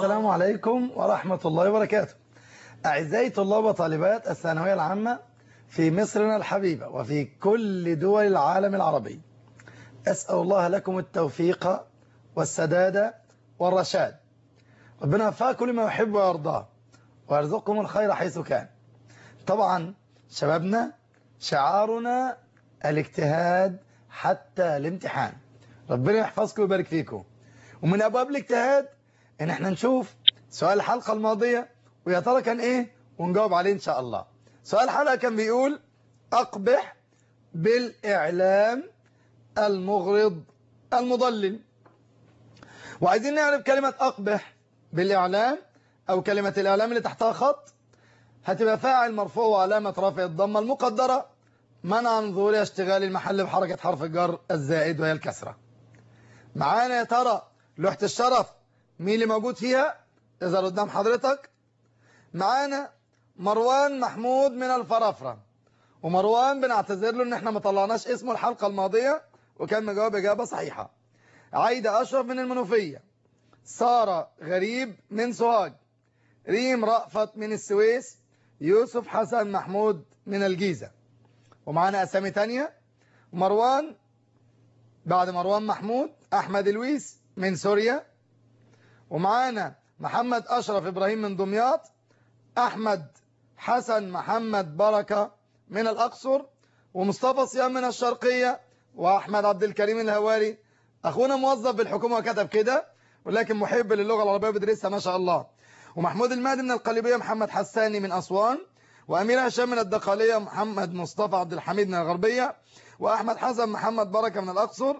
السلام عليكم ورحمة الله وبركاته أعزائي طلاب وطالبات الثانوية العامة في مصرنا الحبيبة وفي كل دول العالم العربي أسأل الله لكم التوفيق والسداد والرشاد ربنا يوفقكم لما يحب ويرضاه ويرزقكم الخير حيث كان طبعا شبابنا شعارنا الاجتهاد حتى الامتحان ربنا يحفظكم ويبارك فيكم ومن أبواب الاجتهاد ان احنا نشوف سؤال الحلقة الماضية ويا ترى كان ايه ونجاوب عليه ان شاء الله سؤال الحلقة كان بيقول اقبح بالاعلام المغرض المضلل وعايزين نعرف كلمة اقبح بالاعلام او كلمة الاعلام اللي تحتها خط هتبقى فاعل مرفوع وعلامة رفع الضمة المقدرة منع من ظهور اشتغال المحل بحركة حرف الجر الزائد وهي الكسرة معانا يا ترى لوحة الشرف مين اللي موجود فيها اذا قدام حضرتك معانا مروان محمود من الفرافرة ومروان بنعتذر له ان احنا ما طلعناش اسمه الحلقة الماضية وكان مجاوب اجابة صحيحة عايدة اشرف من المنوفية سارة غريب من سوهاج ريم رأفت من السويس يوسف حسن محمود من الجيزة ومعانا اسامي تانية مروان بعد مروان محمود احمد لويس من سوريا ومعانا محمد أشرف إبراهيم من دمياط أحمد حسن محمد بركة من الأقصر ومصطفى صيام من الشرقية وأحمد عبد الكريم الهواري أخونا موظف بالحكومة وكتب كده ولكن محب للغة العربية بدرسها ما شاء الله ومحمود المهدي من القليبية محمد حساني من أسوان وأمير هشام من الدقالية محمد مصطفى عبد الحميد من الغربية وأحمد حسن محمد بركة من الأقصر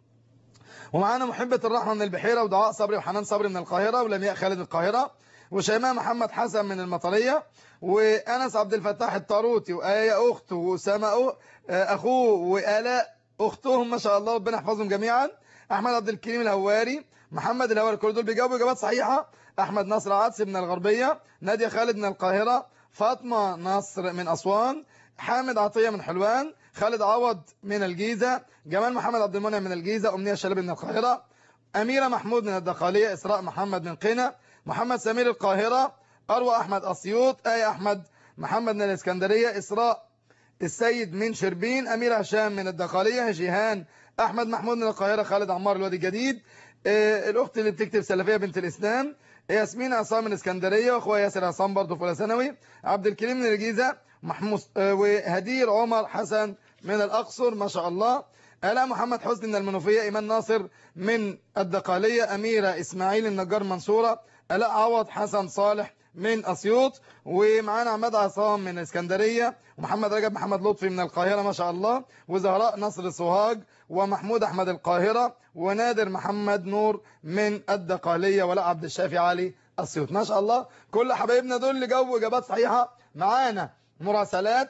ومعانا محبة الرحمة من البحيرة ودعاء صبري وحنان صبري من القاهرة ولمياء خالد من القاهرة وشيماء محمد حسن من المطرية وأنس عبد الفتاح الطاروتي وآية أخته وأسامة أخوه وآلاء أختهم ما شاء الله ربنا يحفظهم جميعا أحمد عبد الكريم الهواري محمد الهواري كل دول بيجاوبوا إجابات صحيحة أحمد نصر عدسي من الغربية نادية خالد من القاهرة فاطمة نصر من أسوان حامد عطية من حلوان خالد عوض من الجيزة جمال محمد عبد المنعم من الجيزة أمنية شلبي من القاهرة أميرة محمود من الدقالية إسراء محمد من قنا محمد سمير القاهرة أروى أحمد أسيوط آية أحمد محمد من الإسكندرية إسراء السيد من شربين أمير هشام من الدقالية جيهان أحمد محمود من القاهرة خالد عمار الوادي الجديد آه الأخت اللي بتكتب سلفية بنت الإسلام ياسمين عصام من الإسكندرية وأخويا ياسر عصام برضه في أولى ثانوي عبد الكريم من الجيزة محمود آه وهدير عمر حسن من الأقصر ما شاء الله آلاء محمد حسني من المنوفية إيمان ناصر من الدقالية أميرة إسماعيل النجار منصورة آلاء عوض حسن صالح من أسيوط ومعانا عماد عصام من اسكندرية ومحمد رجب محمد لطفي من القاهرة ما شاء الله وزهراء نصر سوهاج ومحمود أحمد القاهرة ونادر محمد نور من الدقالية ولا عبد الشافي علي أسيوط ما شاء الله كل حبايبنا دول اللي جاوبوا إجابات صحيحة معانا مراسلات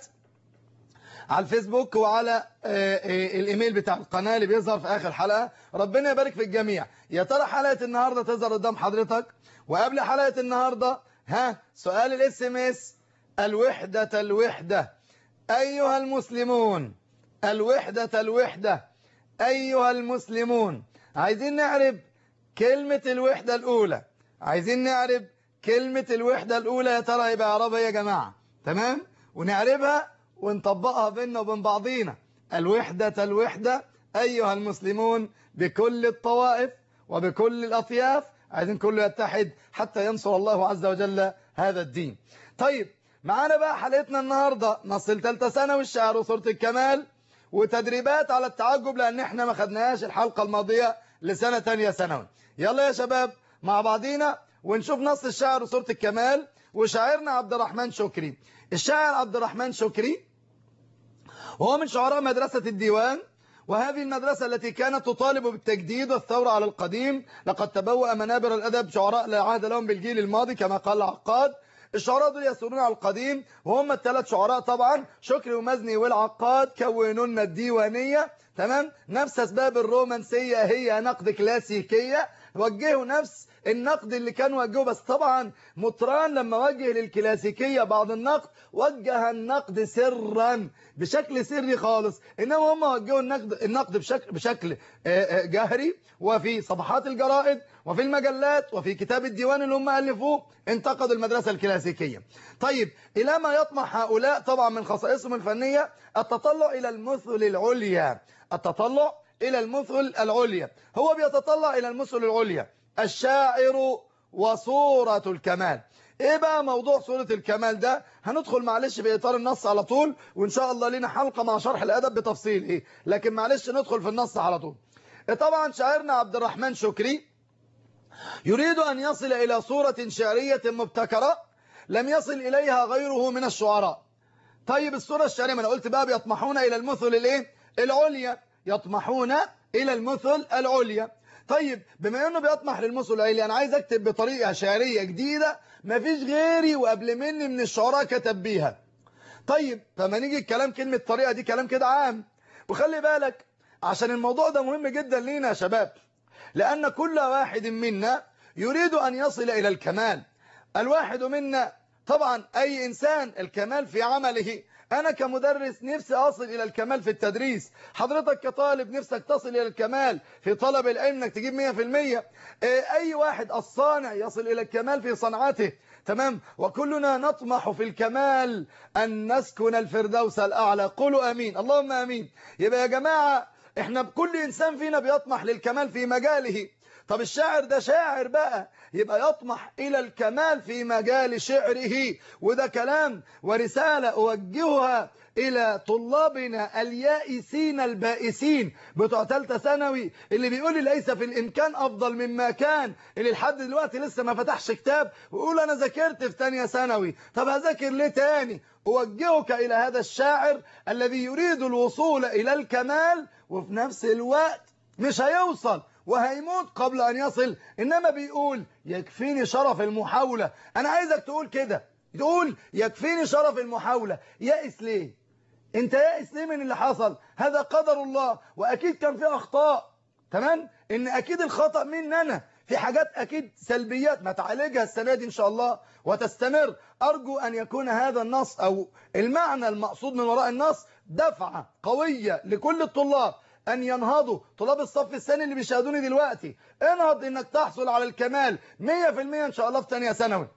على الفيسبوك وعلى الايميل بتاع القناة اللي بيظهر في اخر حلقة ربنا يبارك في الجميع يا ترى حلقة النهاردة تظهر قدام حضرتك وقبل حلقة النهاردة ها سؤال الاس ام اس الوحدة الوحدة ايها المسلمون الوحدة الوحدة ايها المسلمون عايزين نعرف كلمة الوحدة الاولى عايزين نعرف كلمة الوحدة الاولى يا ترى يبقى عربية يا جماعة تمام ونعرفها ونطبقها بيننا وبين بعضينا الوحدة الوحدة أيها المسلمون بكل الطوائف وبكل الأطياف عايزين كله يتحد حتى ينصر الله عز وجل هذا الدين طيب معانا بقى حلقتنا النهاردة نصل ثالثه ثانوي الشعر وصورة الكمال وتدريبات على التعجب لأن احنا ما خدناهاش الحلقة الماضية لسنة تانية ثانوي يلا يا شباب مع بعضينا ونشوف نص الشعر وصورة الكمال وشاعرنا عبد الرحمن شكري الشاعر عبد الرحمن شكري وهو من شعراء مدرسة الديوان وهذه المدرسة التي كانت تطالب بالتجديد والثورة على القديم لقد تبوأ منابر الأدب شعراء لا عهد لهم بالجيل الماضي كما قال العقاد الشعراء دول يسيرون على القديم وهم الثلاث شعراء طبعا شكري ومزني والعقاد كونوا لنا الديوانية تمام نفس أسباب الرومانسية هي نقد كلاسيكية وجهوا نفس النقد اللي كان وجهه بس طبعا مطران لما وجه للكلاسيكية بعض النقد وجه النقد سرا بشكل سري خالص انما هم وجهوا النقد النقد بشكل بشكل جهري وفي صفحات الجرائد وفي المجلات وفي كتاب الديوان اللي هم ألفوه انتقدوا المدرسة الكلاسيكية طيب إلى ما يطمح هؤلاء طبعا من خصائصهم الفنية التطلع إلى المثل العليا التطلع إلى المثل العليا هو بيتطلع إلى المثل العليا الشاعر وصورة الكمال ايه بقى موضوع صورة الكمال ده هندخل معلش في اطار النص على طول وان شاء الله لنا حلقة مع شرح الادب بتفصيل ايه لكن معلش ندخل في النص على طول طبعا شاعرنا عبد الرحمن شكري يريد ان يصل الى صورة شعرية مبتكرة لم يصل اليها غيره من الشعراء طيب الصورة الشعرية ما انا قلت بقى بيطمحون الى المثل الايه العليا يطمحون الى المثل العليا طيب بما انه بيطمح للمثل العليا انا عايز اكتب بطريقة شعرية جديدة مفيش غيري وقبل مني من الشعراء كتب بيها طيب فما نيجي الكلام كلمة طريقة دي كلام كده عام وخلي بالك عشان الموضوع ده مهم جدا لينا يا شباب لأن كل واحد منا يريد أن يصل إلى الكمال الواحد منا طبعا أي إنسان الكمال في عمله أنا كمدرس نفسي أصل إلى الكمال في التدريس حضرتك كطالب نفسك تصل إلى الكمال في طلب العلم انك تجيب 100% أي واحد الصانع يصل إلى الكمال في صنعته تمام وكلنا نطمح في الكمال أن نسكن الفردوس الأعلى قولوا أمين اللهم أمين يبقى يا جماعة احنا بكل إنسان فينا بيطمح للكمال في مجاله طب الشاعر ده شاعر بقى يبقى يطمح إلى الكمال في مجال شعره وده كلام ورسالة أوجهها إلى طلابنا اليائسين البائسين بتوع ثالثه ثانوي اللي بيقول لي ليس في الإمكان أفضل مما كان اللي لحد دلوقتي لسه ما فتحش كتاب ويقول أنا ذاكرت في ثانيه ثانوي طب هذاكر ليه تاني أوجهك إلى هذا الشاعر الذي يريد الوصول إلى الكمال وفي نفس الوقت مش هيوصل وهيموت قبل أن يصل إنما بيقول يكفيني شرف المحاولة أنا عايزك تقول كده تقول يكفيني شرف المحاولة يائس ليه انت يائس ليه من اللي حصل هذا قدر الله وأكيد كان في أخطاء تمام إن أكيد الخطأ مني أنا في حاجات أكيد سلبيات ما تعالجها السنة دي إن شاء الله وتستمر أرجو أن يكون هذا النص أو المعنى المقصود من وراء النص دفعة قوية لكل الطلاب أن ينهضوا طلاب الصف الثاني اللي بيشاهدوني دلوقتي انهض إنك تحصل على الكمال 100% إن شاء الله في ثانيه ثانوي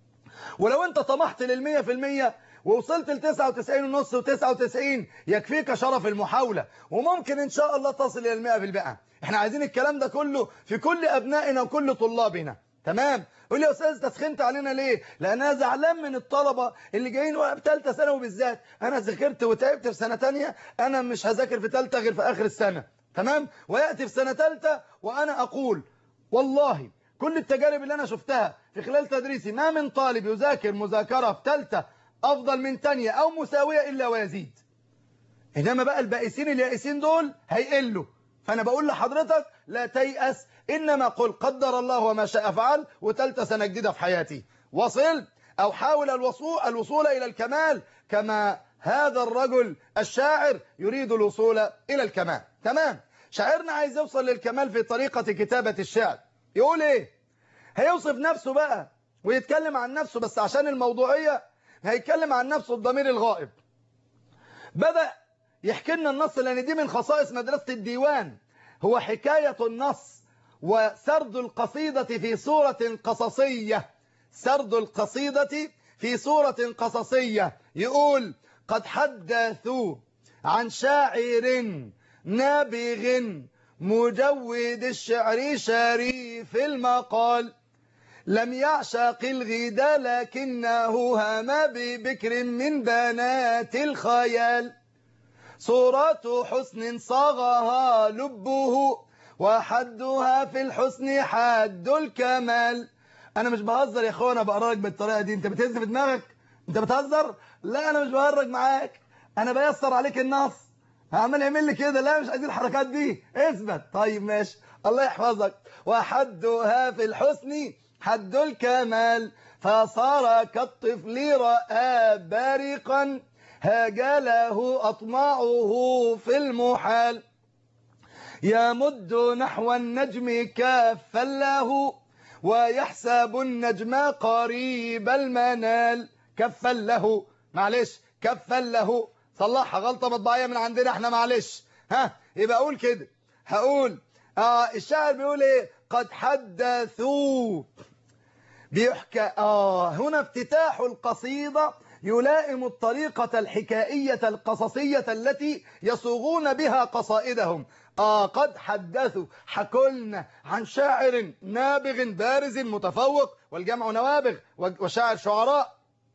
ولو أنت طمحت للمية في المية ووصلت ل 99 ونص و99 يكفيك شرف المحاولة وممكن إن شاء الله تصل إلى المئة بالمئة احنا عايزين الكلام ده كله في كل أبنائنا وكل طلابنا تمام قول لي يا استاذ تسخنت علينا ليه لان انا زعلان من الطلبه اللي جايين في ثالثه ثانوي بالذات انا ذاكرت وتعبت في سنه ثانيه انا مش هذاكر في ثالثه غير في اخر السنه تمام وياتي في سنه ثالثه وانا اقول والله كل التجارب اللي انا شفتها في خلال تدريسي ما من طالب يذاكر مذاكره في ثالثه افضل من ثانيه او مساويه الا ويزيد انما بقى البائسين اليائسين دول هيقلوا فانا بقول لحضرتك لا تيأس إنما قل قدر الله وما شاء فعل وتالتة سنة جديدة في حياتي وصل أو حاول الوصول, الوصول إلى الكمال كما هذا الرجل الشاعر يريد الوصول إلى الكمال تمام شاعرنا عايز يوصل للكمال في طريقة كتابة الشعر يقول إيه هيوصف نفسه بقى ويتكلم عن نفسه بس عشان الموضوعية هيتكلم عن نفسه الضمير الغائب بدأ يحكي لنا النص لأن دي من خصائص مدرسة الديوان هو حكاية النص وسرد القصيدة في صورة قصصية سرد القصيدة في صورة قصصية يقول قد حدثوا عن شاعر نابغ مجود الشعر شريف المقال لم يعشق الغدا لكنه هم ببكر من بنات الخيال صورة حسن صاغها لبه وحدها في الحسن حد الكمال انا مش بهزر يا اخوانا بقرا لك بالطريقه دي انت بتهز في دماغك انت بتهزر لا انا مش بهرج معاك انا بيسر عليك النص هعمل اعمل لي كده لا مش عايزين الحركات دي اثبت طيب ماشي الله يحفظك وحدها في الحسن حد الكمال فصار كالطفل راى بارقا هاجله اطماعه في المحال يمد نحو النجم كافا له ويحسب النجم قريب المنال كفا له معلش كفا له صلحها غلطة مطبعية من عندنا احنا معلش ها يبقى اقول كده هقول آه الشاعر بيقول ايه قد حدثوا بيحكى آه هنا افتتاح القصيدة يلائم الطريقة الحكائية القصصية التي يصوغون بها قصائدهم آه قد حدثوا حكولنا عن شاعر نابغ بارز متفوق والجمع نوابغ وشاعر شعراء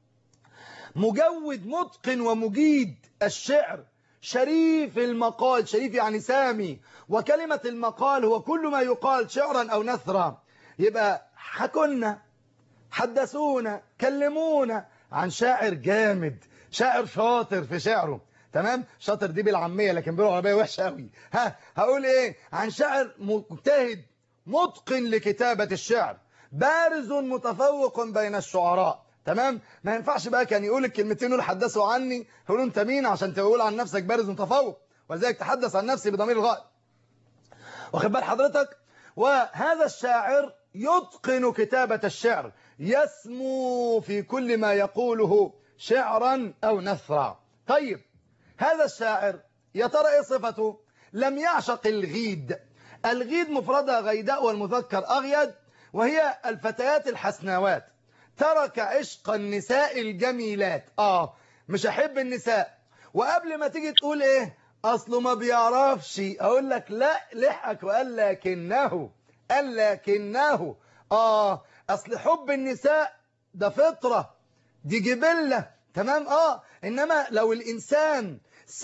مجود متقن ومجيد الشعر شريف المقال شريف يعني سامي وكلمة المقال هو كل ما يقال شعرا أو نثرا يبقى حكولنا حدثونا كلمونا عن شاعر جامد شاعر شاطر في شعره تمام شاطر دي بالعامية لكن بيقولوا عربية وحشة قوي ها هقول ايه عن شاعر مجتهد متقن لكتابة الشعر بارز متفوق بين الشعراء تمام ما ينفعش بقى كان يقول الكلمتين دول حدثوا عني يقولوا انت مين عشان تقول عن نفسك بارز متفوق ولذلك تحدث عن نفسي بضمير الغائب واخد بال حضرتك وهذا الشاعر يتقن كتابة الشعر يسمو في كل ما يقوله شعرا أو نثرا طيب هذا الشاعر يا ترى ايه صفته لم يعشق الغيد الغيد مفردها غيداء والمذكر أغيد وهي الفتيات الحسناوات ترك عشق النساء الجميلات آه مش أحب النساء وقبل ما تيجي تقول إيه أصله ما بيعرفش أقول لك لا لحقك وقال لكنه قال لكنه آه أصل حب النساء ده فطرة دي جبلة تمام آه إنما لو الإنسان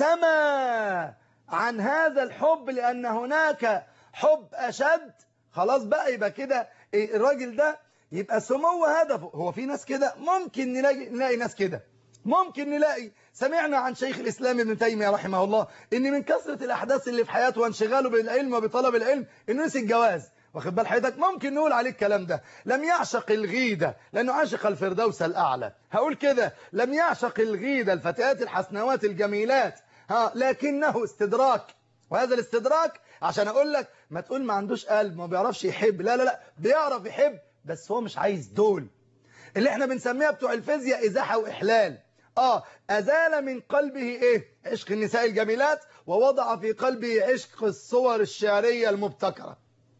سمى عن هذا الحب لأن هناك حب أشد خلاص بقى يبقى كده الراجل ده يبقى سمو هدفه هو في ناس كده ممكن نلاقي, نلاقي ناس كده ممكن نلاقي سمعنا عن شيخ الإسلام ابن تيمية رحمه الله إن من كثرة الأحداث اللي في حياته وانشغاله بالعلم وبطلب العلم إنه نسي الجواز واخد بال حضرتك ممكن نقول عليه الكلام ده لم يعشق الغيدة لأنه عاشق الفردوس الأعلى هقول كده لم يعشق الغيدة الفتيات الحسنوات الجميلات ها لكنه استدراك وهذا الاستدراك عشان أقول لك ما تقول ما عندوش قلب ما بيعرفش يحب لا لا لا بيعرف يحب بس هو مش عايز دول اللي احنا بنسميها بتوع الفيزياء إزاحة وإحلال آه أزال من قلبه إيه عشق النساء الجميلات ووضع في قلبه عشق الصور الشعرية المبتكرة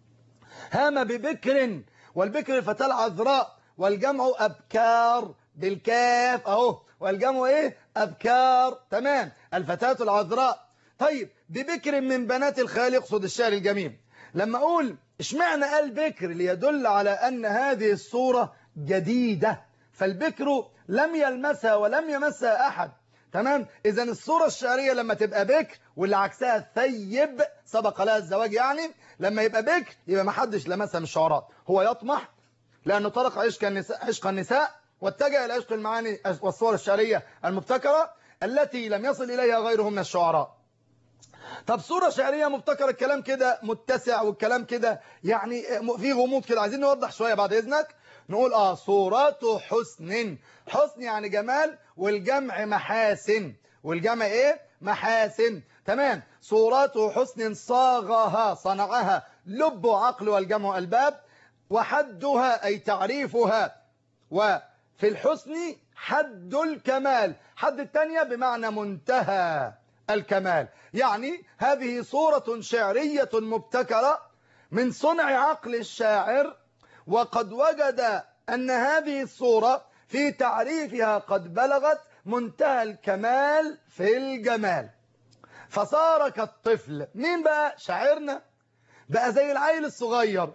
هام ببكر والبكر الفتاة العذراء والجمع أبكار بالكاف أهو والجمع إيه أبكار تمام الفتاة العذراء طيب ببكر من بنات الخالق يقصد الشعر الجميل لما أقول اشمعنى قال بكر ليدل على أن هذه الصورة جديدة فالبكر لم يلمسها ولم يمسها أحد تمام إذا الصورة الشعرية لما تبقى بكر واللي عكسها ثيب سبق لها الزواج يعني لما يبقى بكر يبقى ما حدش لمسها من الشعراء هو يطمح لأنه طرق عشق النساء, عشق النساء واتجه إلى عشق المعاني والصور الشعرية المبتكرة التي لم يصل إليها غيره من الشعراء طب صورة شعرية مبتكرة الكلام كده متسع والكلام كده يعني في غموض كده عايزين نوضح شوية بعد إذنك نقول آه صورات حسن حسن يعني جمال والجمع محاسن والجمع إيه محاسن تمام صورات حسن صاغها صنعها لب عقل والجمع الباب وحدها أي تعريفها وفي الحسن حد الكمال حد التانية بمعنى منتهى الكمال يعني هذه صورة شعرية مبتكرة من صنع عقل الشاعر وقد وجد أن هذه الصورة في تعريفها قد بلغت منتهى الكمال في الجمال فصار كالطفل مين بقى شاعرنا بقى زي العيل الصغير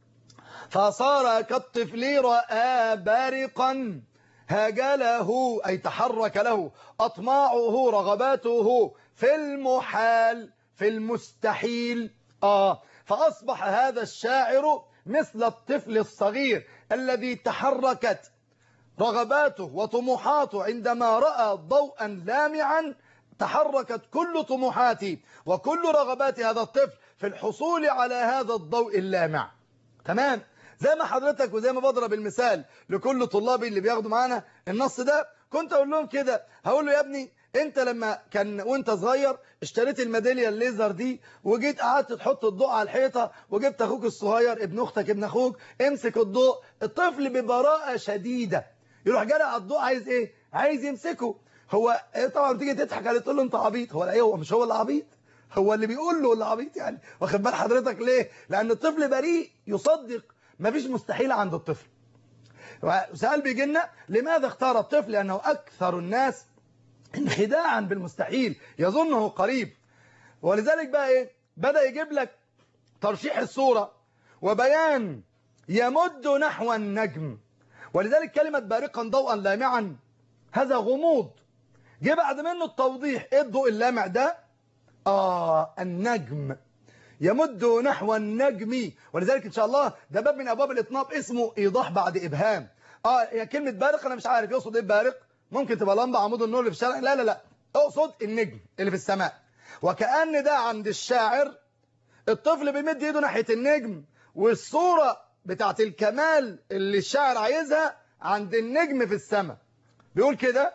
فصار كالطفل رأى بارقا هاجله أي تحرك له أطماعه رغباته في المحال في المستحيل آه فأصبح هذا الشاعر مثل الطفل الصغير الذي تحركت رغباته وطموحاته عندما رأى ضوءا لامعا تحركت كل طموحاتي وكل رغبات هذا الطفل في الحصول على هذا الضوء اللامع تمام زي ما حضرتك وزي ما بضرب المثال لكل طلابي اللي بياخدوا معانا النص ده كنت اقول لهم كده هقول له يا ابني انت لما كان وانت صغير اشتريت الميداليه الليزر دي وجيت قعدت تحط الضوء على الحيطه وجبت اخوك الصغير ابن اختك ابن اخوك امسك الضوء الطفل ببراءه شديده يروح جرى على الضوء عايز ايه عايز يمسكه هو طبعا بتيجي تضحك عليه تقول له انت عبيط هو لا هو مش هو اللي عبيط هو اللي بيقول له اللي عبيط يعني واخد بال حضرتك ليه لان الطفل بريء يصدق مفيش مستحيل عند الطفل وسؤال بيجي لنا لماذا اختار الطفل لانه اكثر الناس انخداعا بالمستحيل يظنه قريب ولذلك بقى ايه بدأ يجيب لك ترشيح الصورة وبيان يمد نحو النجم ولذلك كلمة بارقا ضوءا لامعا هذا غموض جه بعد منه التوضيح ايه الضوء اللامع ده اه النجم يمد نحو النجم ولذلك ان شاء الله ده باب من ابواب الاطناب اسمه ايضاح بعد ابهام اه هي كلمة بارق انا مش عارف يقصد ايه بارق ممكن تبقى لمبة عمود النور اللي في الشارع لا لا لا اقصد النجم اللي في السماء وكأن ده عند الشاعر الطفل بيمد ايده ناحية النجم والصورة بتاعت الكمال اللي الشاعر عايزها عند النجم في السماء بيقول كده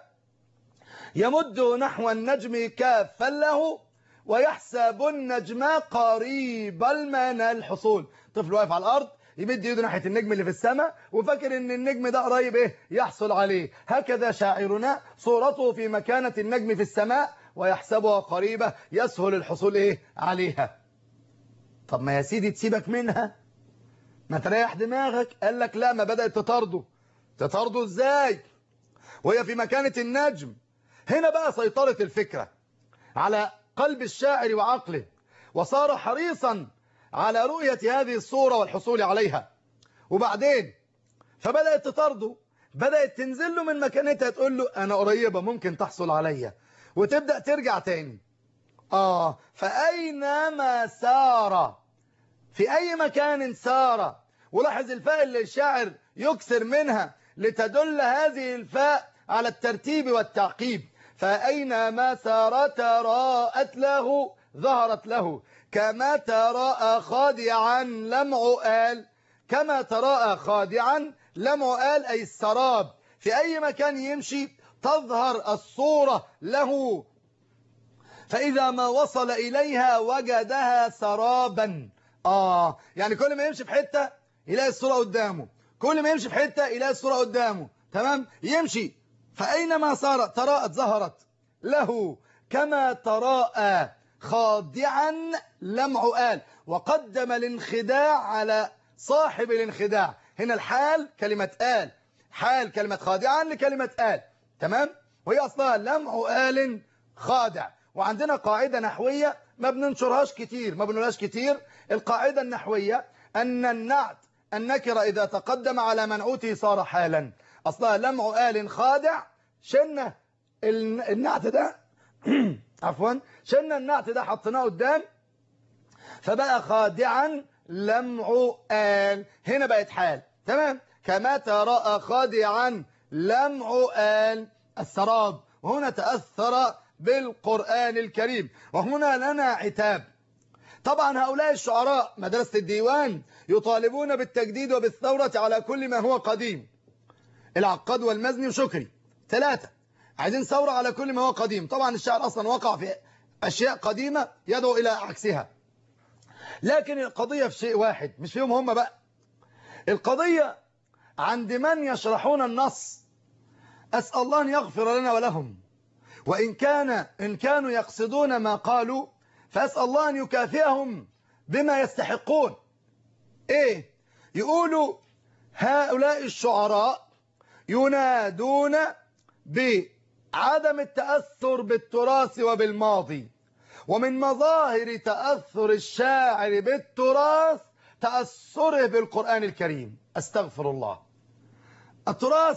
يمد نحو النجم كافا له ويحسب النجم قريب المنى الحصول طفل واقف على الأرض يمد ايده ناحية النجم اللي في السماء وفاكر ان النجم ده قريب ايه يحصل عليه هكذا شاعرنا صورته في مكانة النجم في السماء ويحسبها قريبة يسهل الحصول ايه عليها طب ما يا سيدي تسيبك منها ما تريح دماغك قال لك لا ما بدأت تطرده تطرده ازاي وهي في مكانة النجم هنا بقى سيطرة الفكرة على قلب الشاعر وعقله وصار حريصا على رؤية هذه الصورة والحصول عليها وبعدين فبدأت تطرده بدأت تنزل له من مكانتها تقول له أنا قريبة ممكن تحصل عليا وتبدأ ترجع تاني آه فأينما سار في أي مكان سار ولاحظ الفاء اللي الشاعر يكثر منها لتدل هذه الفاء على الترتيب والتعقيب فأينما سار تراءت له ظهرت له كما تراءى خادعا لمع آل كما تراءى خادعا لمع آل أي السراب في أي مكان يمشي تظهر الصورة له فإذا ما وصل إليها وجدها سرابا آه يعني كل ما يمشي في حتة يلاقي الصورة قدامه كل ما يمشي في حتة يلاقي الصورة قدامه تمام يمشي فأينما صارت تراءت ظهرت له كما تراءى خادعا لمع آل وقدم الانخداع على صاحب الانخداع هنا الحال كلمة آل حال كلمة خادعا لكلمة آل تمام وهي أصلها لمع آل خادع وعندنا قاعدة نحوية ما بننشرهاش كتير ما بنقولهاش كتير القاعدة النحوية أن النعت النكرة إذا تقدم على منعوته صار حالا أصلها لمع آل خادع شلنا النعت ده عفوا شلنا النعت ده حطيناه قدام فبقى خادعا لمع آل هنا بقت حال تمام كما ترى خادعا لمع آل السراب وهنا تأثر بالقرآن الكريم وهنا لنا عتاب طبعا هؤلاء الشعراء مدرسة الديوان يطالبون بالتجديد وبالثورة على كل ما هو قديم العقاد والمزني وشكري ثلاثة عايزين ثورة على كل ما هو قديم طبعا الشعر أصلا وقع في أشياء قديمة يدعو إلى عكسها لكن القضية في شيء واحد مش فيهم هم بقى القضية عند من يشرحون النص أسأل الله أن يغفر لنا ولهم وإن كان إن كانوا يقصدون ما قالوا فأسأل الله أن يكافئهم بما يستحقون إيه يقولوا هؤلاء الشعراء ينادون بعدم التأثر بالتراث وبالماضي ومن مظاهر تأثر الشاعر بالتراث تأثره بالقرآن الكريم أستغفر الله التراث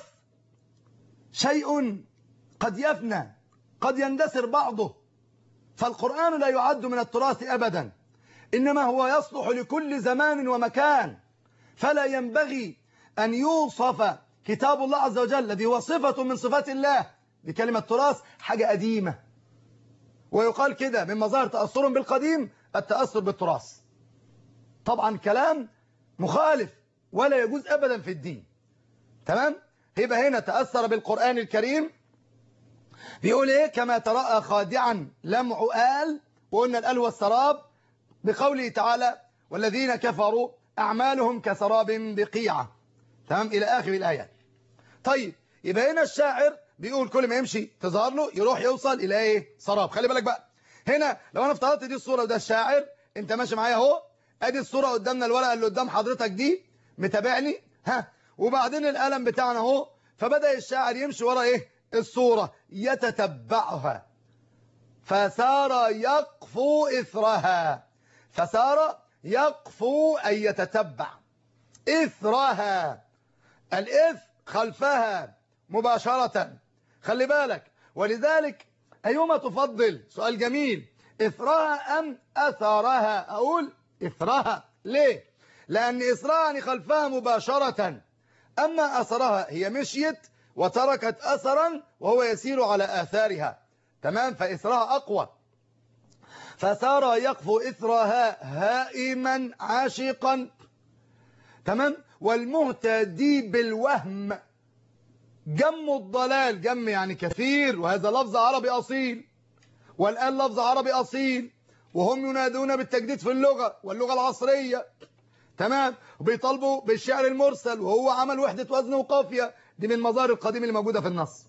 شيء قد يفنى قد يندثر بعضه فالقرآن لا يعد من التراث أبدا إنما هو يصلح لكل زمان ومكان فلا ينبغي أن يوصف كتاب الله عز وجل الذي هو صفة من صفات الله بكلمة تراث حاجة قديمة ويقال كده من مظاهر تأثر بالقديم التأثر بالتراث طبعا كلام مخالف ولا يجوز أبدا في الدين تمام يبقى هنا تأثر بالقرآن الكريم بيقول ايه كما ترأى خادعا لمع آل وقلنا الآل والسراب بقوله تعالى والذين كفروا أعمالهم كسراب بقيعة تمام إلى آخر الآيات طيب يبقى هنا الشاعر بيقول كل ما يمشي تظهر له يروح يوصل إلى إيه سراب خلي بالك بقى هنا لو أنا افترضت دي الصورة وده الشاعر أنت ماشي معايا أهو أدي الصورة قدامنا الورقة اللي قدام حضرتك دي متابعني ها وبعدين القلم بتاعنا أهو فبدأ الشاعر يمشي ورا إيه الصورة يتتبعها فسار يقفو إثرها فسار يقفو أي يتتبع إثرها الإث خلفها مباشرة خلي بالك ولذلك أيما تفضل سؤال جميل إثرها أم أثرها أقول إثرها ليه لأن إثرها يعني خلفها مباشرة أما أثرها هي مشيت وتركت أثرا وهو يسير على آثارها تمام فإثرها أقوى فسار يقفو إثرها هائما عاشقا تمام والمهتدي بالوهم جم الضلال جم يعني كثير وهذا لفظ عربي أصيل والآن لفظ عربي أصيل وهم ينادون بالتجديد في اللغة واللغة العصرية تمام وبيطالبوا بالشعر المرسل وهو عمل وحدة وزن وقافية دي من المظاهر القديمة اللي موجودة في النص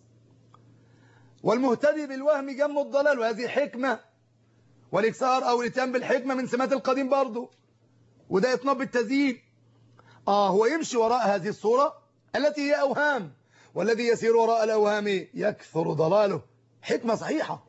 والمهتدي بالوهم جم الضلال وهذه حكمة والاكثار أو الاتيان بالحكمة من سمات القديم برضه وده إطناب بالتزيين آه هو يمشي وراء هذه الصورة التي هي أوهام والذي يسير وراء الأوهام يكثر ضلاله حكمة صحيحة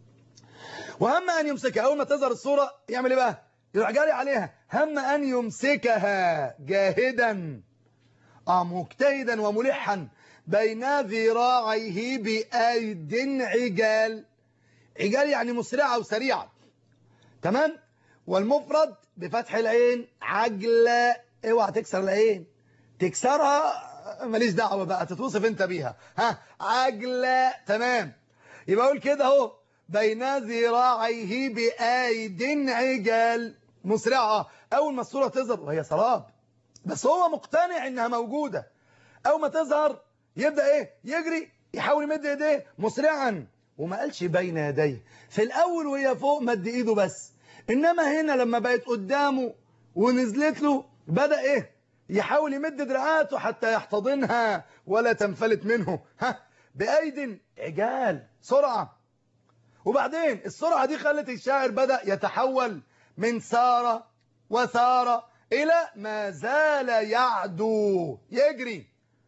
وهم أن يمسكها أول ما تظهر الصورة يعمل إيه بقى يروح جاري عليها هم أن يمسكها جاهدا آه مجتهدا وملحا بين ذراعيه بأيد عجال عجال يعني مسرعة وسريعة تمام والمفرد بفتح العين عجلة اوعى تكسر العين تكسرها ماليش دعوة بقى تتوصف انت بيها ها عجلة تمام يبقى اقول كده اهو بين ذراعيه بأيد عجال مسرعة اول ما الصورة تظهر وهي سراب بس هو مقتنع انها موجودة اول ما تظهر يبدأ ايه يجري يحاول يمد ايديه مسرعا وما قالش بين يديه في الاول وهي فوق مد ايده بس انما هنا لما بقت قدامه ونزلت له بدأ ايه يحاول يمد دراعاته حتى يحتضنها ولا تنفلت منه ها بأيد عجال سرعة وبعدين السرعة دي خلت الشاعر بدأ يتحول من سارة وثارة إلى ما زال يعدو يجري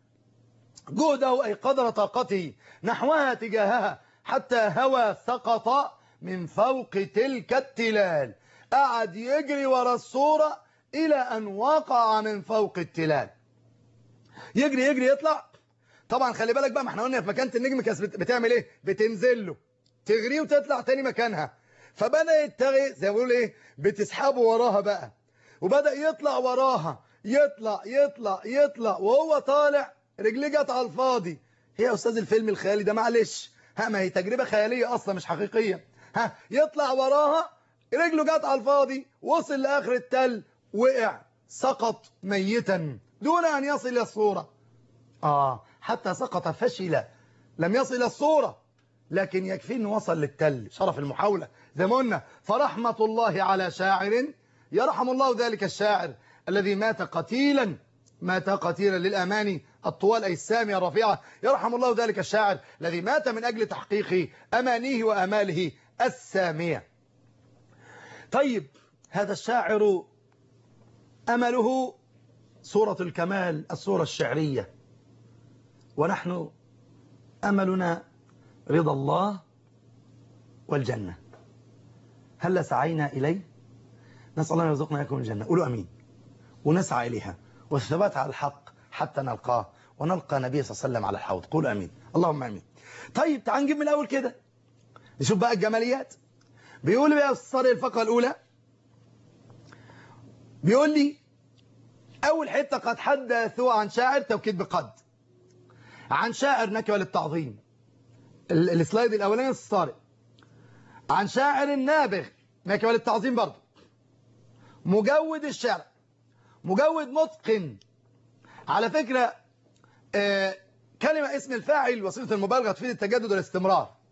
جهده أي قدر طاقته نحوها تجاهها حتى هوى سقط من فوق تلك التلال قعد يجري ورا الصورة إلى أن وقع من فوق التلال يجري يجري يطلع طبعا خلي بالك بقى ما احنا قلنا في مكانة النجم كانت بتعمل ايه بتنزل له تغريه وتطلع تاني مكانها فبدأ يتغي زي ما بيقول ايه بتسحبه وراها بقى وبدأ يطلع وراها يطلع يطلع يطلع وهو طالع رجليه جت على الفاضي هي يا استاذ الفيلم الخيالي ده معلش ها ما هي تجربة خيالية اصلا مش حقيقية ها يطلع وراها رجله جت على الفاضي وصل لاخر التل وقع سقط ميتا دون ان يصل الى الصورة اه حتى سقط فشل لم يصل الى الصورة لكن يكفي انه وصل للتل شرف المحاولة زي ما قلنا فرحمة الله على شاعر يرحم الله ذلك الشاعر الذي مات قتيلا مات قتيلا للأماني الطوال أي السامية الرفيعة يرحم الله ذلك الشاعر الذي مات من أجل تحقيق أمانيه وأماله السامية طيب هذا الشاعر أمله صورة الكمال الصورة الشعرية ونحن أملنا رضا الله والجنة هل سعينا إليه نسأل الله يرزقنا يكون الجنة قولوا أمين ونسعى إليها والثبات على الحق حتى نلقاه ونلقى نبي صلى الله عليه وسلم على الحوض قولوا أمين اللهم أمين طيب تعال نجيب من الأول كده نشوف بقى الجماليات بيقول لي يا أستاذ الفقرة الأولى بيقول لي أول حتة قد حدثوا عن شاعر توكيد بقد عن شاعر نكبة للتعظيم السلايد الأولاني الصارق عن شاعر نابغ نكبة للتعظيم برضه مجود الشعر مجود متقن على فكرة آه كلمة اسم الفاعل وصيغة المبالغة تفيد التجدد والاستمرار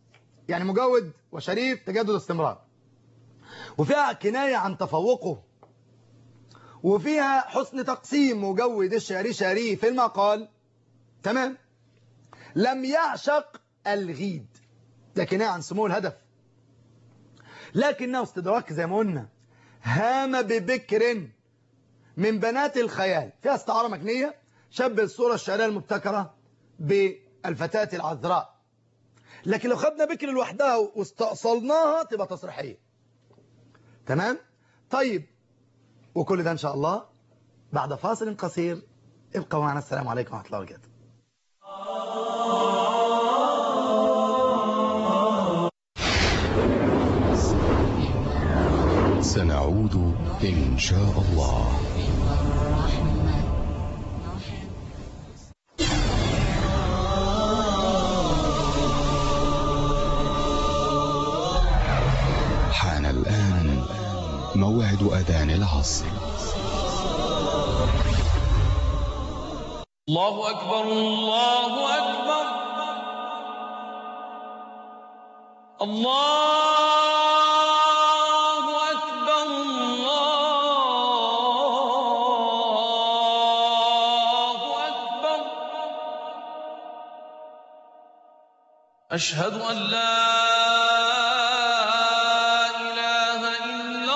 يعني مجود وشريف تجدد استمرار وفيها كناية عن تفوقه وفيها حسن تقسيم مجود الشعري شعري في المقال تمام لم يعشق الغيد ده كناية عن سمو الهدف لكنه استدراك زي ما قلنا هام ببكر من بنات الخيال فيها استعارة مكنية شبه الصورة الشعرية المبتكرة بالفتاة العذراء لكن لو خدنا بكر لوحدها واستأصلناها تبقى تصريحية تمام طيب وكل ده إن شاء الله بعد فاصل قصير ابقوا معنا السلام عليكم ورحمة الله وبركاته سنعود إن شاء الله حان الآن موعد أذان العصر الله أكبر الله أكبر الله أكبر الله أكبر أشهد أن لا إله إلا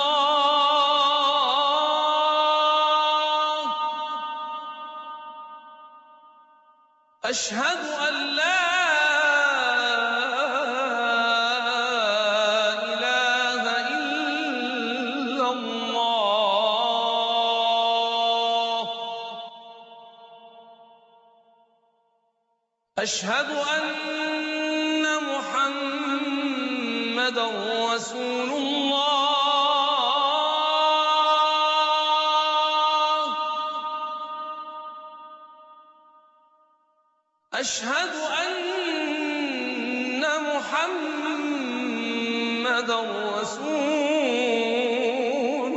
الله أشهد أن لا إله إلا الله أشهد أن محمدا رسول الله أشهد أن محمدا رسول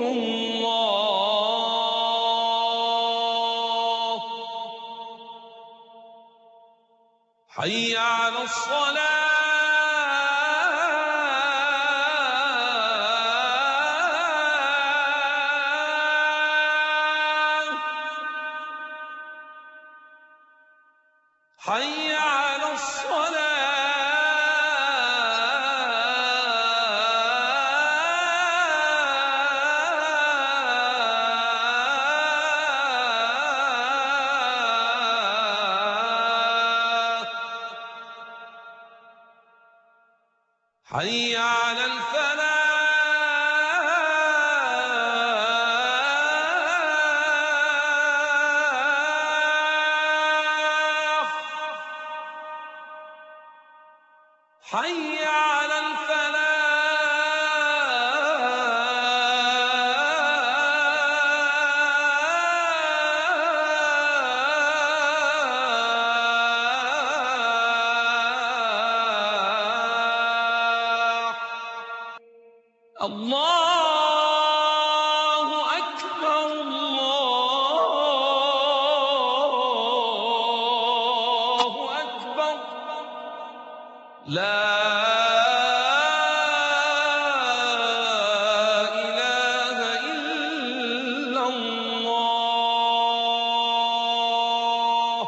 الله حي على الصلاة حي على الصلاة حي على الفلاح حي على الفلاح الله أكبر الله أكبر لا إله إلا الله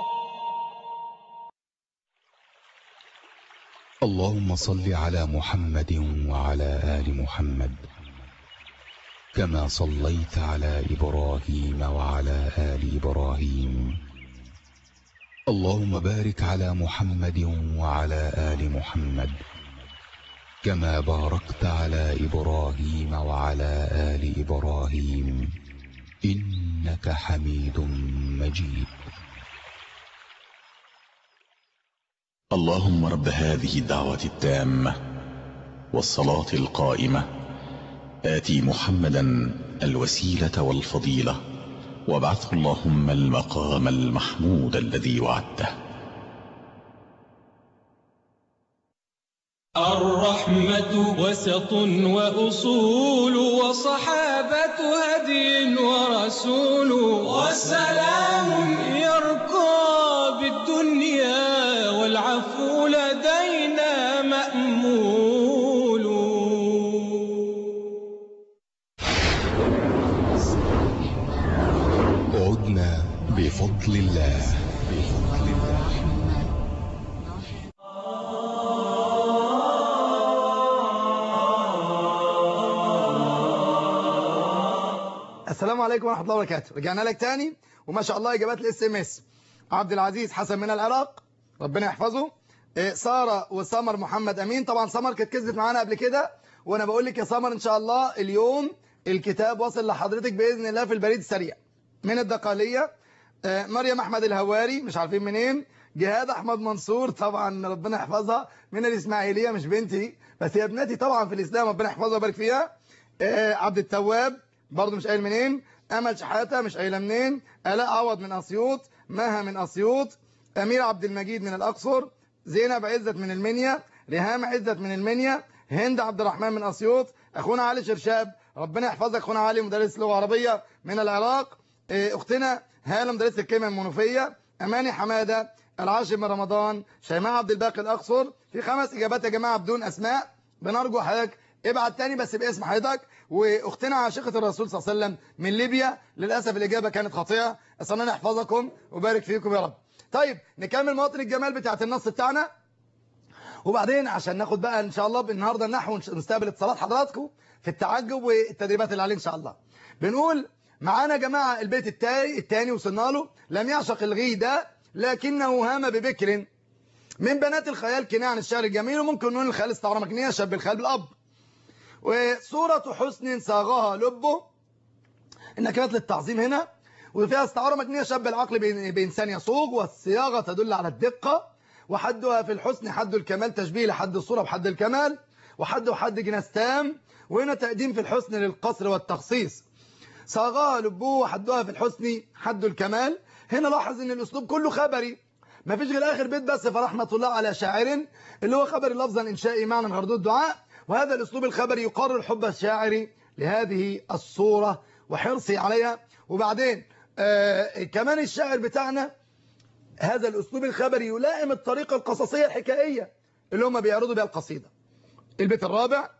اللهم صل على محمد وعلى آل محمد كما صليت على إبراهيم وعلى آل إبراهيم اللهم بارك على محمد وعلى آل محمد كما باركت على إبراهيم وعلى آل إبراهيم إنك حميد مجيد اللهم رب هذه الدعوة التامة والصلاة القائمة آتي محمدا الوسيلة والفضيلة وابعثه اللهم المقام المحمود الذي وعدته الرحمة وسط وأصول وصحابة هدي ورسول والسلام يرقى بالدنيا والعفو لدينا بفضل الله بفضل الله السلام عليكم ورحمة الله وبركاته رجعنا لك تاني وما شاء الله إجابات الاس ام اس عبد العزيز حسن من العراق ربنا يحفظه إيه، سارة وسمر محمد أمين طبعا سمر كانت كذبت معانا قبل كده وأنا بقول لك يا سمر إن شاء الله اليوم الكتاب وصل لحضرتك بإذن الله في البريد السريع من الدقالية آه، مريم أحمد الهواري مش عارفين منين جهاد أحمد منصور طبعا ربنا يحفظها من الإسماعيلية مش بنتي بس هي ابنتي طبعا في الإسلام ربنا يحفظها ويبارك فيها آه، عبد التواب برضه مش قايل منين امل شحاته مش قايله منين الاء عوض من اسيوط مها من اسيوط امير عبد المجيد من الاقصر زينب عزت من المنيا ريهام عزت من المنيا هند عبد الرحمن من اسيوط اخونا علي شرشاب ربنا يحفظك اخونا علي مدرس لغه عربيه من العراق إيه، اختنا هاله مدرسه الكيمياء المنوفيه اماني حماده العاشر من رمضان شيماء عبد الباقي الاقصر في خمس اجابات يا جماعه بدون اسماء بنرجو حضرتك ابعت تاني بس باسم حضرتك واختنا عاشقه الرسول صلى الله عليه وسلم من ليبيا للاسف الاجابه كانت خاطئه اسال الله يحفظكم ويبارك فيكم يا رب طيب نكمل مواطن الجمال بتاعت النص بتاعنا وبعدين عشان ناخد بقى ان شاء الله النهارده النحو ونستقبل اتصالات حضراتكم في التعجب والتدريبات اللي عليه ان شاء الله بنقول معانا يا جماعه البيت التاني الثاني وصلنا له لم يعشق الغيده لكنه هام ببكر من بنات الخيال كناية عن الشعر الجميل وممكن نقول الخيال استعاره مكنيه شاب الخيال بالاب وصورة حسن صاغها لبه النكرات للتعظيم هنا وفيها استعارة مكنية شاب العقل بإن- بإنسان يصوغ والصياغة تدل على الدقة وحدها في الحسن حد الكمال تشبيه لحد الصورة بحد الكمال وحد حد جناس تام وهنا تقديم في الحسن للقصر والتخصيص صاغها لبه وحدها في الحسن حد الكمال هنا لاحظ ان الاسلوب كله خبري ما فيش غير اخر بيت بس فرحمة الله على شاعر اللي هو خبر لفظا انشائي معنى غردو الدعاء وهذا الاسلوب الخبري يقرر الحب الشاعري لهذه الصورة وحرصي عليها وبعدين آه كمان الشاعر بتاعنا هذا الاسلوب الخبري يلائم الطريقة القصصية الحكائية اللي هم بيعرضوا بها القصيدة البيت الرابع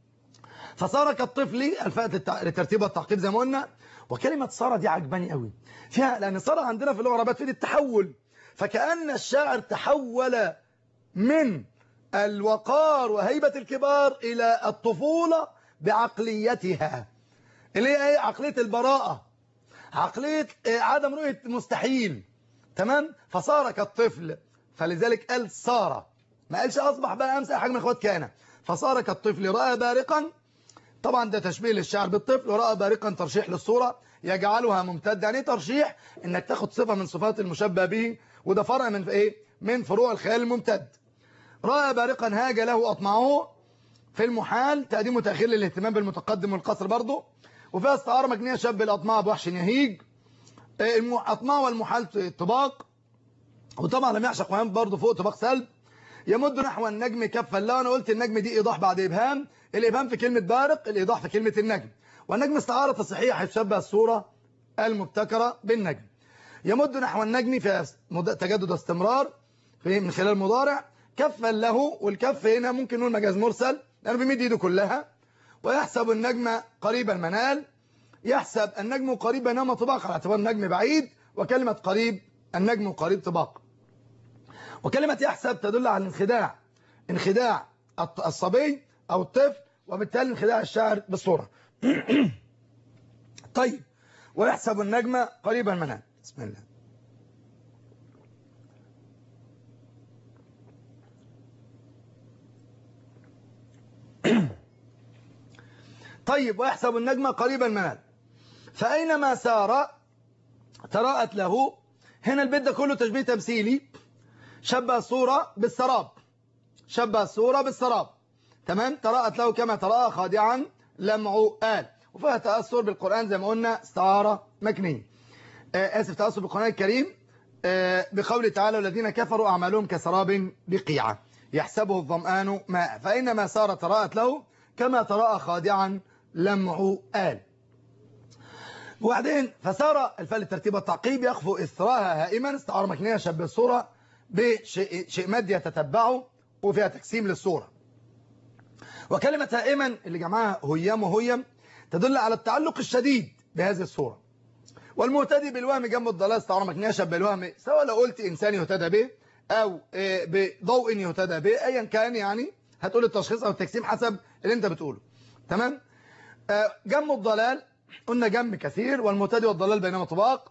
فصار كالطفل الفاء للتع- للترتيب والتعقيب زي ما قلنا وكلمة صار دي عجباني قوي فيها لأن صار عندنا في اللغة العربية تفيد التحول فكأن الشاعر تحول من الوقار وهيبة الكبار إلى الطفولة بعقليتها اللي هي ايه عقلية البراءة عقلية آه، عدم رؤية مستحيل تمام فصار كالطفل فلذلك قال صار ما قالش أصبح بقى أمس حاجة من إخوات كان فصار كالطفل رأى بارقا طبعا ده تشبيه للشعر بالطفل ورأى بارقا ترشيح للصورة يجعلها ممتدة يعني ايه ترشيح انك تاخد صفة من صفات المشبه به وده فرع من ايه من فروع الخيال الممتد رأى بارقا هاج له أطمعه في المحال تقديم وتأخير للاهتمام بالمتقدم والقصر برضه وفيها استعارة مجنية شاب الأطماع بوحش يهيج الأطماع والمحال طباق وطبعا لم يعشق وهم برضه فوق طباق سلب يمد نحو النجم كفا لا انا قلت النجم دي ايضاح بعد ابهام الابهام في كلمة بارق الايضاح في كلمة النجم والنجم استعارة تصحيح حيث شبه الصورة المبتكرة بالنجم يمد نحو النجم في مد- تجدد استمرار في من خلال المضارع كفا له والكف هنا ممكن نقول مجاز مرسل لانه بيمد ايده كلها ويحسب النجم قريب المنال يحسب النجم قريب بينما طباق على اعتبار النجم بعيد وكلمة قريب النجم قريب طباق وكلمة يحسب تدل على الانخداع انخداع الط- الصبي أو الطفل وبالتالي انخداع الشاعر بالصورة طيب ويحسب النجم قريبا منها بسم الله طيب ويحسب النجم قريبا منها فأينما سار تراءت له هنا البيت ده كله تشبيه تمثيلي شبه الصورة بالسراب شبه الصورة بالسراب تمام تراءت له كما تراءى خادعا لمع آل وفيها تأثر بالقرآن زي ما قلنا استعارة مكنية آه آسف تأثر بالقرآن الكريم آه بقوله تعالى الذين كفروا أعمالهم كسراب بقيعة يحسبه الظمآن ماء فإنما سار تراءت له كما تراءى خادعا لمع آل وبعدين فسار الفعل الترتيب والتعقيب يخفو إثرها هائما استعارة مكنية شبه الصورة بشيء شيء مادي يتتبعه وفيها تقسيم للصورة وكلمة هائما اللي جمعها هيام وهيم تدل على التعلق الشديد بهذه الصورة والمهتدي بالوهم جنب الضلال استعاره مكنيه شبه الوهم سواء لو قلت انسان يهتدى به او آه، بضوء يهتدى به ايا كان يعني هتقول التشخيص او التجسيم حسب اللي انت بتقوله تمام آه، جنب الضلال قلنا جنب كثير والمهتدي والضلال بينما طباق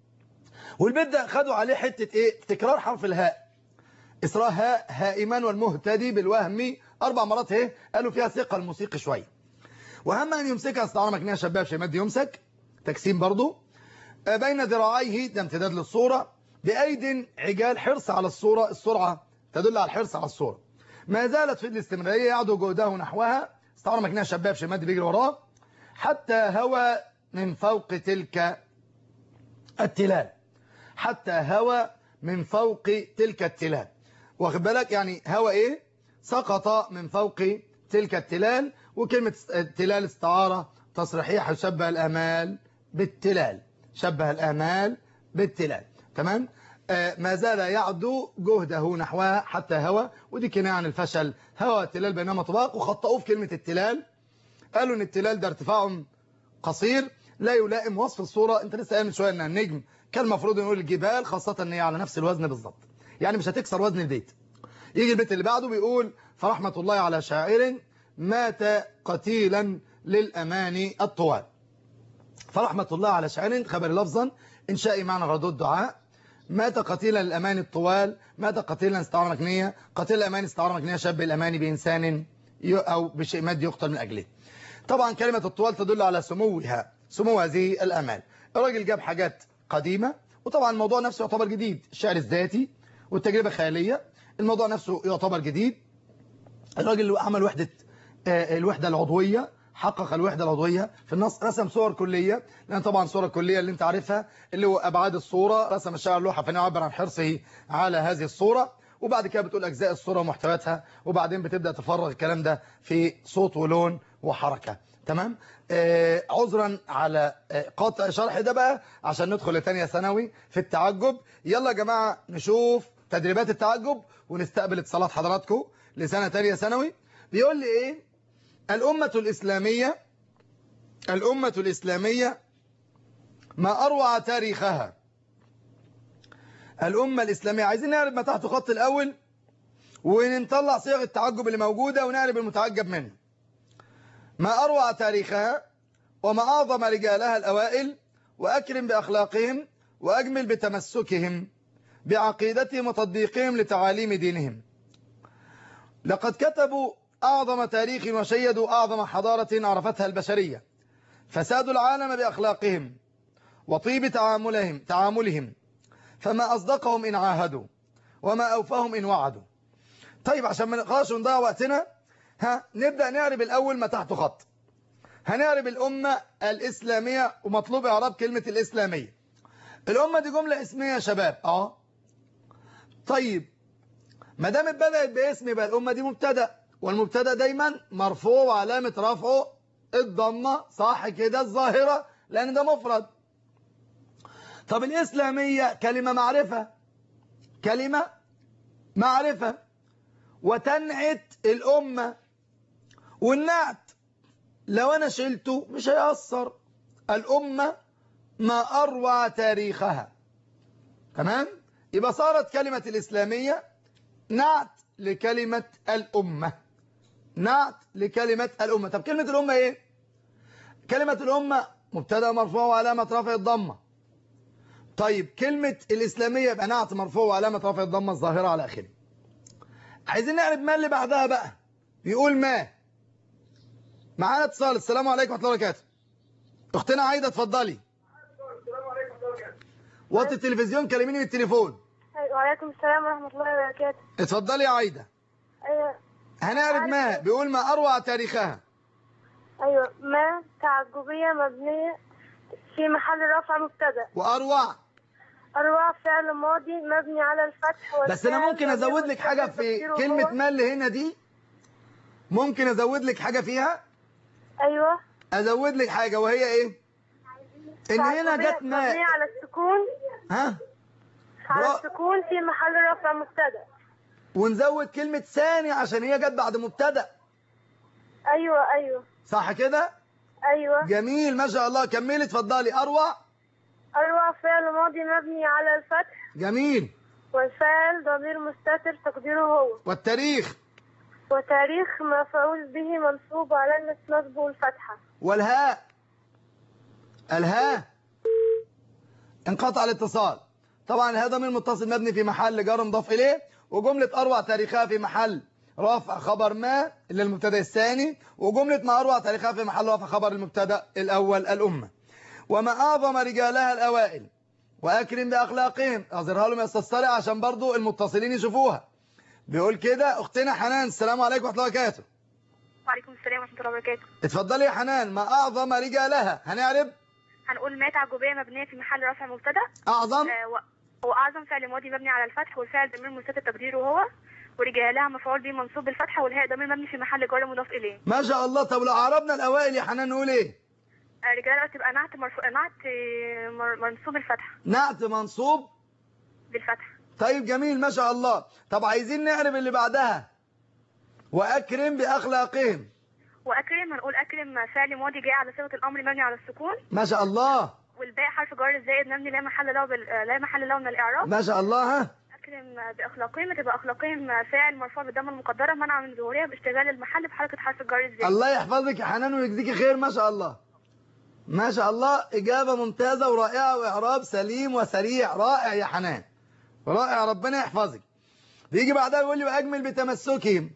والبيت ده خدوا عليه حته ايه تكرار حرف الهاء إسراء هاء هائما والمهتدي بالوهم أربع مرات اهي قالوا فيها ثقة الموسيقى شوية وأهم أن يمسكها استعارة مكنية شباب شماد يمسك تجسيم برضو آه، بين ذراعيه ده امتداد للصورة بأيد عجال حرص على الصورة السرعة تدل على الحرص على الصورة ما زالت في الاستمرارية يعدو جهده نحوها استعارة مكنية شباب شماد بيجري وراه حتى هوى من فوق تلك التلال حتى هوى من فوق تلك التلال واخد بالك يعني هوى ايه سقط من فوق تلك التلال وكلمة التلال استعارة تصريحية شبه الأمال بالتلال شبه الأمال بالتلال تمام آه ما زال يعدو جهده نحوها حتى هوى ودي كناية عن الفشل هوى التلال بينما طباق وخطأوه في كلمة التلال قالوا ان التلال ده ارتفاع قصير لا يلائم وصف الصورة انت لسه قايل من شوية ان النجم كان المفروض نقول الجبال خاصة ان هي على نفس الوزن بالظبط يعني مش هتكسر وزن البيت يجي البيت اللي بعده بيقول فرحمة الله على شاعر مات قتيلا للأمان الطوال فرحمة الله على شاعر خبر لفظا إنشائي معنى ردود دعاء مات قتيلا للأمان الطوال مات قتيلا استعارة مكنية قتيل الأمان استعارة مكنية شاب الأمان بإنسان ي- أو بشيء مادي يقتل من أجله طبعا كلمة الطوال تدل على سموها سمو هذه الأمال الراجل جاب حاجات قديمة وطبعا الموضوع نفسه يعتبر جديد الشعر الذاتي والتجربة خيالية الموضوع نفسه يعتبر جديد الراجل اللي عمل وحدة آه، الوحدة العضوية حقق الوحدة العضوية في النص رسم صور كلية لأن طبعا صورة الكلية اللي انت عارفها اللي هو أبعاد الصورة رسم الشاعر لوحة فإنه يعبر عن حرصه على هذه الصورة وبعد كده بتقول أجزاء الصورة ومحتوياتها وبعدين بتبدأ تفرغ الكلام ده في صوت ولون وحركة تمام آه عذرا على آه قطع شرح ده بقى عشان ندخل لتانية ثانوي في التعجب يلا يا جماعة نشوف تدريبات التعجب ونستقبل اتصالات حضراتكم لسنة تانية ثانوي بيقول لي ايه الأمة الإسلامية الأمة الإسلامية ما أروع تاريخها الأمة الإسلامية عايزين نعرف ما تحت خط الأول ونطلع صيغ التعجب اللي موجودة ونعرف المتعجب منه ما أروع تاريخها وما أعظم رجالها الأوائل وأكرم بأخلاقهم وأجمل بتمسكهم بعقيدتهم وتطبيقهم لتعاليم دينهم لقد كتبوا أعظم تاريخ وشيدوا أعظم حضارة عرفتها البشرية فسادوا العالم بأخلاقهم وطيب تعاملهم تعاملهم فما أصدقهم إن عاهدوا وما أوفاهم إن وعدوا طيب عشان ما نقاش ونضيع وقتنا ها نبدأ نعرب الأول ما تحته خط هنعرب الأمة الإسلامية ومطلوب إعراب كلمة الإسلامية الأمة دي جملة اسمية يا شباب اه طيب ما دام بدأت باسم يبقى الأمة دي مبتدأ والمبتدأ دايما مرفوع وعلامة رفعه الضمة صح كده الظاهرة لأن ده مفرد طب الإسلامية كلمة معرفة كلمة معرفة وتنعت الأمة والنعت لو أنا شلته مش هيأثر الأمة ما أروع تاريخها تمام يبقى صارت كلمة الإسلامية نعت لكلمة الأمة نعت لكلمة الأمة طب كلمة الأمة إيه كلمة الأمة مبتدا مرفوع وعلامة رفع الضمة طيب كلمة الإسلامية يبقى نعت مرفوع وعلامة رفع الضمة الظاهرة على آخره عايزين نعرف ما اللي بعدها بقى بيقول ما معانا اتصال السلام عليكم ورحمة الله وبركاته اختنا عايدة اتفضلي وطي التلفزيون كلميني من التليفون وعليكم السلام ورحمة الله وبركاته اتفضلي يا عايدة أيوة هنعرف ما بيقول ما أروع تاريخها أيوة ما تعجبية مبنية في محل رفع مبتدأ وأروع أروع فعل ماضي مبني على الفتح بس أنا والفعل ممكن أزود لك حاجة في تقديره كلمة هو- ما اللي هنا دي ممكن أزود لك حاجة فيها أيوة أزود لك حاجة وهي إيه إن هنا تعجبية جت ما مبنية على السكون ها على برا- السكون في محل رفع مبتدأ ونزود كلمة ثاني عشان هي جت بعد مبتدأ أيوة أيوة صح كده أيوة جميل ما شاء الله كملي اتفضلي أروع أروى فعل ماضي مبني على الفتح جميل والفاعل ضمير مستتر تقديره هو والتاريخ وتاريخ مفعول به منصوب علامة نصبه الفتحة والهاء الهاء انقطع الاتصال طبعا الهاء ضمير متصل مبني في محل جر مضاف اليه وجملة اروع تاريخها في محل رفع خبر ما اللي المبتدا الثاني وجملة ما اروع تاريخها في محل رفع خبر المبتدا الاول الامه وما اعظم رجالها الاوائل واكرم باخلاقهم اظهرها لهم يستطلع عشان برضو المتصلين يشوفوها بيقول كده اختنا حنان السلام عليكم ورحمه الله وبركاته وعليكم السلام ورحمة الله وبركاته اتفضلي يا حنان ما اعظم رجالها هنعرف هنقول مات عجوبية مبنية في محل رفع مبتدأ اعظم آه، و- وأعظم فعل ماضي مبني على الفتح والفعل ضمير مستتر تقديره هو ورجالها مفعول به منصوب بالفتحة والهاء ضمير مبني في محل جر مضاف إليه ما شاء الله طب لو عربنا الاوائل يا حنان نقول ايه آه، رجالها تبقى نعت مرفوع نعت آه، مر- منصوب الفتحة نعت منصوب بالفتحة طيب جميل ما شاء الله طب عايزين نعرف اللي بعدها واكرم باخلاقهم وأكرم هنقول أكرم فعل ماضي جاء على صيغة الأمر مبني على السكون ما شاء الله والباقي حرف جر زائد مبني لا محل له بال... آه، لا محل له من الإعراب ما شاء الله ها أكرم بأخلاقهم تبقى أخلاقهم فاعل مرفوع بالضمة المقدرة منع من ظهورها باشتغال المحل بحركة حرف الجر الزائد الله يحفظك يا حنان ويجزيكي خير ما شاء الله ما شاء الله إجابة ممتازة ورائعة وإعراب سليم وسريع رائع يا حنان رائع ربنا يحفظك بيجي بعدها يقول لي وأجمل بتمسكهم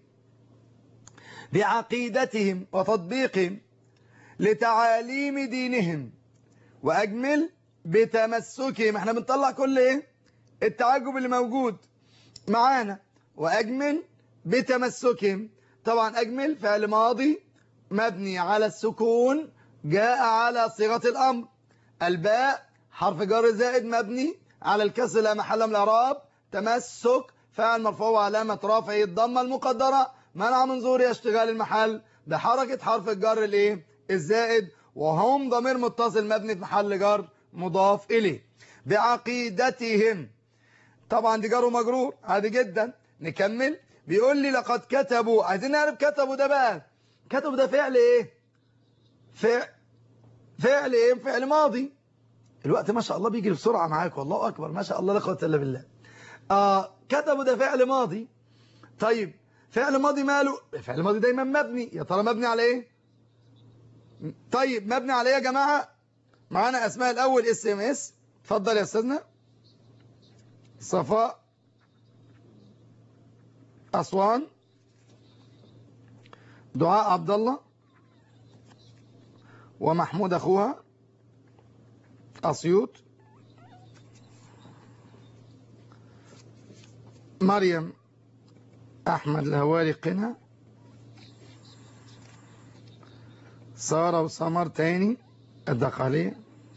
بعقيدتهم وتطبيقهم لتعاليم دينهم وأجمل بتمسكهم احنا بنطلع كل ايه التعجب اللي موجود معانا وأجمل بتمسكهم طبعا أجمل فعل ماضي مبني على السكون جاء على صيغة الأمر الباء حرف جر زائد مبني على الكسر لا محل من الإعراب تمسك فعل مرفوع علامة رفعه الضمة المقدرة منع من ظهور اشتغال المحل بحركة حرف الجر الايه الزائد وهم ضمير متصل مبني في محل جر مضاف إليه بعقيدتهم طبعا دي جار ومجرور عادي جدا نكمل بيقول لي لقد كتبوا عايزين نعرف كتبوا ده بقى كتبوا ده فعل ايه فعل فعل ايه فعل ماضي الوقت ما شاء الله بيجري بسرعة معاك والله أكبر ما شاء الله لا قوه الا بالله آه كتبوا ده فعل ماضي طيب فعل ماضي ماله فعل ماضي دايما مبني يا ترى مبني على ايه طيب مبني على ايه يا جماعة معانا اسماء الاول اس ام اس اتفضل يا استاذنا صفاء أسوان دعاء عبد الله ومحمود أخوها أسيوط مريم أحمد الهواري قنا سارة وسمر تاني الدقالية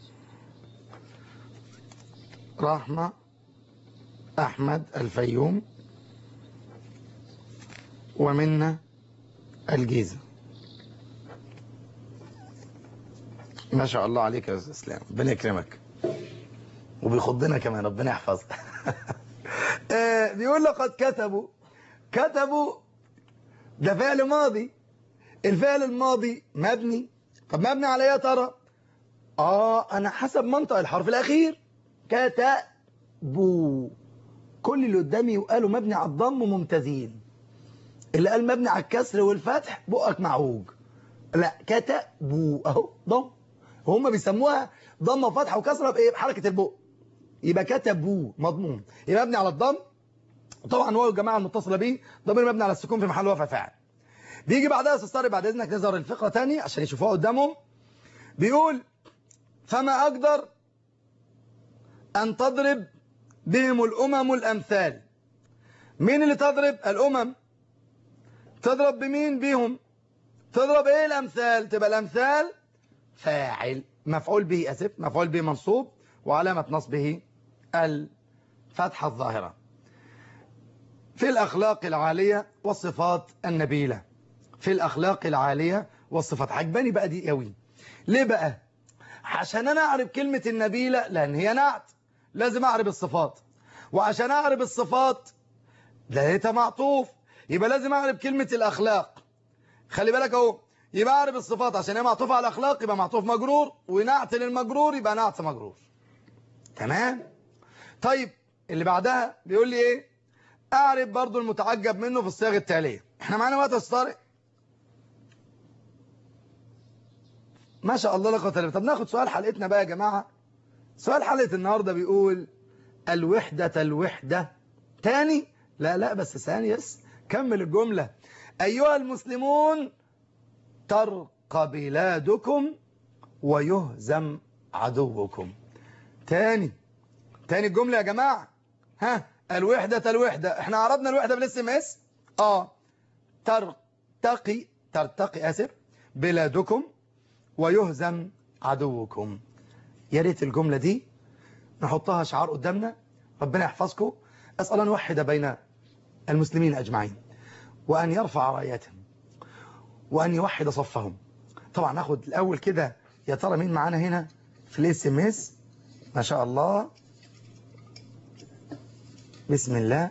رحمة أحمد الفيوم ومنا الجيزة ما شاء الله عليك يا أستاذ إسلام ربنا يكرمك وبيخضنا كمان ربنا يحفظك آه، بيقول لقد كتبوا كتبوا ده فعل ماضي الفعل الماضي مبني طب مبني على ايه يا ترى اه انا حسب منطق الحرف الاخير كتبوا كل اللي قدامي وقالوا مبني على الضم ممتازين اللي قال مبني على الكسر والفتح بقك معوج لا كتبوا اهو ضم هم بيسموها ضمه وفتحه وكسره بايه بحركه البق يبقى كتبوا مضمون يبقى مبني على الضم طبعا هو الجماعه المتصله بيه ضمير مبني على السكون في محل رفع فاعل بيجي بعدها يا استاذ طارق بعد اذنك نظهر الفقره تاني عشان يشوفوها قدامهم بيقول فما اقدر ان تضرب بهم الامم الامثال مين اللي تضرب الامم تضرب بمين بيهم تضرب ايه الامثال تبقى الامثال فاعل مفعول به اسف مفعول به منصوب وعلامه نصبه الفتحه الظاهره في الاخلاق العاليه والصفات النبيله في الاخلاق العاليه والصفات عجباني بقى دي قوي ليه بقى عشان انا اعرف كلمه النبيله لان هي نعت لازم اعرف الصفات وعشان اعرف الصفات لقيتها معطوف يبقى لازم اعرف كلمه الاخلاق خلي بالك اهو يبقى اعرف الصفات عشان هي معطوفه على الاخلاق يبقى معطوف مجرور ونعت للمجرور يبقى نعت مجرور تمام طيب اللي بعدها بيقول لي ايه اعرف برضو المتعجب منه في الصيغ التالية احنا معانا وقت يا أستاذ طارق ما شاء الله لا قوه الا بالله طب ناخد سؤال حلقتنا بقى يا جماعه سؤال حلقه النهارده بيقول الوحده الوحده تاني لا لا بس ثاني بس كمل الجمله ايها المسلمون ترقى بلادكم ويهزم عدوكم تاني تاني الجمله يا جماعه ها الوحده الوحده احنا عرضنا الوحده بالاس ام اس اه ترتقي ترتقي اسف بلادكم ويهزم عدوكم يا ريت الجملة دي نحطها شعار قدامنا ربنا يحفظكم أسأل أن نوحد بين المسلمين أجمعين وأن يرفع رايتهم وأن يوحد صفهم طبعا ناخد الأول كده يا ترى مين معانا هنا في الاس ام اس ما شاء الله بسم الله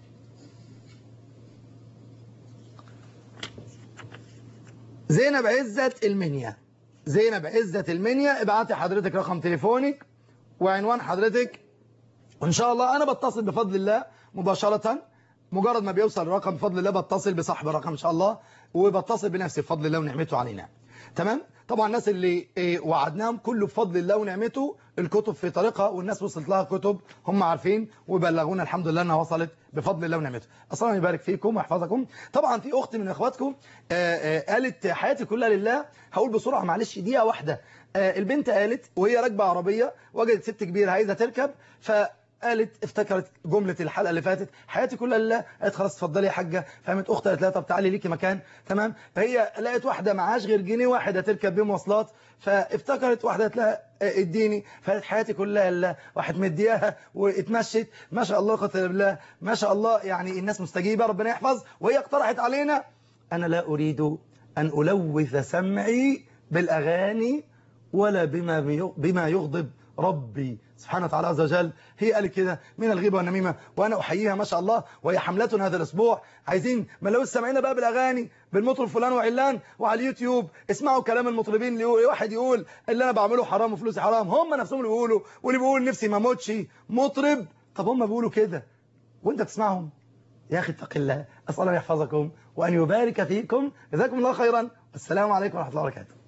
زينب عزت المنيا زينب عزت المنيا ابعتي حضرتك رقم تليفونك وعنوان حضرتك وان شاء الله انا بتصل بفضل الله مباشرة مجرد ما بيوصل الرقم بفضل الله بتصل بصاحب الرقم ان شاء الله وبتصل بنفسي بفضل الله ونعمته علينا تمام طبعا الناس اللي إيه وعدناهم كله بفضل الله ونعمته الكتب في طريقها والناس وصلت لها كتب هم عارفين وبلغونا الحمد لله انها وصلت بفضل الله ونعمته اصلا يبارك فيكم ويحفظكم طبعا في اخت من اخواتكم آآ آآ قالت حياتي كلها لله هقول بسرعه معلش دقيقه واحده البنت قالت وهي راكبه عربيه وجدت ست كبيره عايزه تركب ف قالت افتكرت جملة الحلقة اللي فاتت حياتي كلها لله قالت خلاص اتفضلي يا حاجة فهمت اختها قالت لها طب تعالي ليكي مكان تمام فهي لقت واحدة معاش غير جنيه واحد هتركب بيه مواصلات فافتكرت واحدة قالت لها اديني فقالت حياتي كلها لله واحد مدياها واتمشت ما شاء الله قتل بالله ما شاء الله يعني الناس مستجيبة ربنا يحفظ وهي اقترحت علينا انا لا اريد ان الوث سمعي بالاغاني ولا بما بما يغضب ربي سبحانه وتعالى عز وجل هي قالت كده من الغيبة والنميمة وأنا أحييها ما شاء الله وهي حملتنا هذا الأسبوع عايزين ما لو سمعنا بقى بالأغاني بالمطرب فلان وعلان وعلى اليوتيوب اسمعوا كلام المطربين اللي واحد يقول اللي أنا بعمله حرام وفلوسي حرام هم نفسهم اللي بيقولوا واللي بيقول نفسي ما موتش مطرب طب هم بيقولوا كده وانت تسمعهم يا أخي اتق الله أسأل الله يحفظكم وأن يبارك فيكم جزاكم الله خيرا السلام عليكم ورحمة الله وبركاته